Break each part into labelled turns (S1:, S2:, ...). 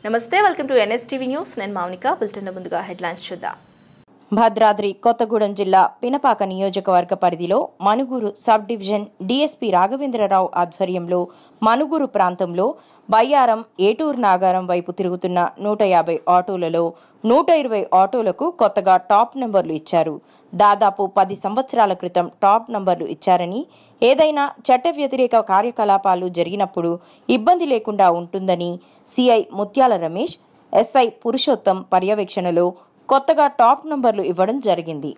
S1: నమస్తే welcome to NSTV news నేను Mounika bulletin ముందుగా హెడ్లైన్స్ చూద్దాం
S2: భద్రాద్రి కొత్తగూడెం జిల్లా పినపాక నియోజకవర్గ పరిధిలో Manuguru sub division DSP Raghavendra Rao ఆధ్వర్యంలో మనుగురు ప్రాంతంలో బయ్యారం ఏటూరు నాగారం వైపు తిరుగుతున్న నూట యాభై ఆటోలలో నూట ఇరవై ఆటోలకు కొత్తగా టాప్ నెంబర్లు ఇచ్చారు దాదాపు పది సంవత్సరాల క్రితం టాప్ నంబర్లు ఇచ్చారని ఏదైనా చట్ట వ్యతిరేక కార్యకలాపాలు జరిగినప్పుడు ఇబ్బంది లేకుండా ఉంటుందని సిఐ ముత్యాల రమేష్ ఎస్ఐ పురుషోత్తం పర్యవేక్షణలో కొత్తగా టాప్ నంబర్లు ఇవ్వడం జరిగింది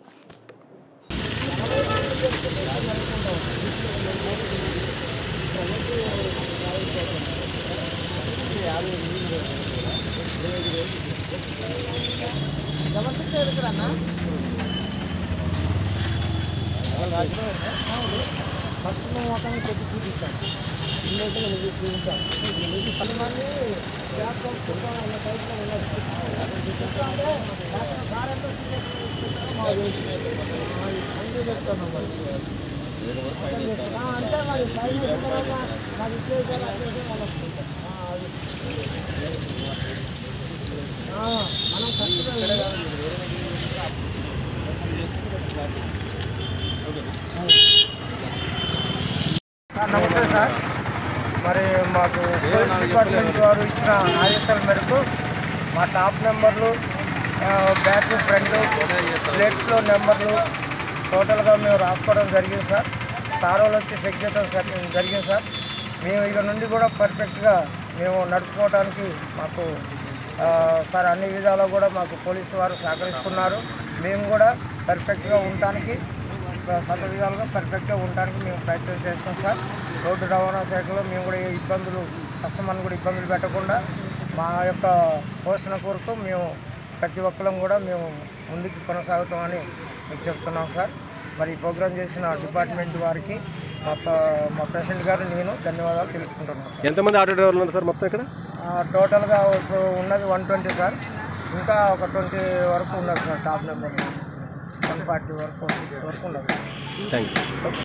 S3: సార్ నమస్తే సార్ మరి మాకు పోలీస్ డిపార్ట్మెంట్ వారు ఇచ్చిన ఆదేశాల మేరకు మా టాప్ నెంబర్లు ఆ, బ్యాక్ ఫ్రంట్ ప్లేట్స్లో నెంబర్లు టోటల్గా మేము రాసుకోవడం జరిగింది సార్ సార్ వాళ్ళు వచ్చి చెక్ చేయడం సరి- జరిగింది సార్ మేము ఇక నుండి కూడా పర్ఫెక్ట్గా మేము నడుపుకోవడానికి మాకు ఆ, సార్ అన్ని విధాలా కూడా మాకు పోలీసు వారు సహకరిస్తున్నారు మేము కూడా పర్ఫెక్ట్గా ఉండటానికి సత విధాలుగా పర్ఫెక్ట్గా ఉండడానికి మేము ప్రయత్నం చేస్తాం సార్ రోడ్డు రవాణా శాఖలో మేము కూడా ఏ ఇబ్బందులు కస్టమర్ని కూడా ఇబ్బందులు పెట్టకుండా మా యొక్క పోషణ కొరకు మేము ప్రతి ఒక్కరం కూడా మేము ముందుకు కొనసాగుతామని మీకు చెప్తున్నాం సార్ మరి ఈ ప్రోగ్రాం చేసిన డిపార్ట్మెంట్ వారికి మా ప- మా ప్రెసిడెంట్ గారు నేను ధన్యవాదాలు తెలుపుకుంటున్నాను సార్
S4: ఎంతమంది ఆటో డ్రైవర్లు ఉన్నారు సార్ మొత్తం ఇక్కడ
S3: ఆ, టోటల్గా ఇప్పుడు ఉన్నది వన్ ట్వంటీ సార్ ఇంకా ఒక ట్వంటీ వరకు ఉన్నారు sir top number one forty వరకు వరకు ఉన్నారు సార్
S4: థ్యాంక్ యూ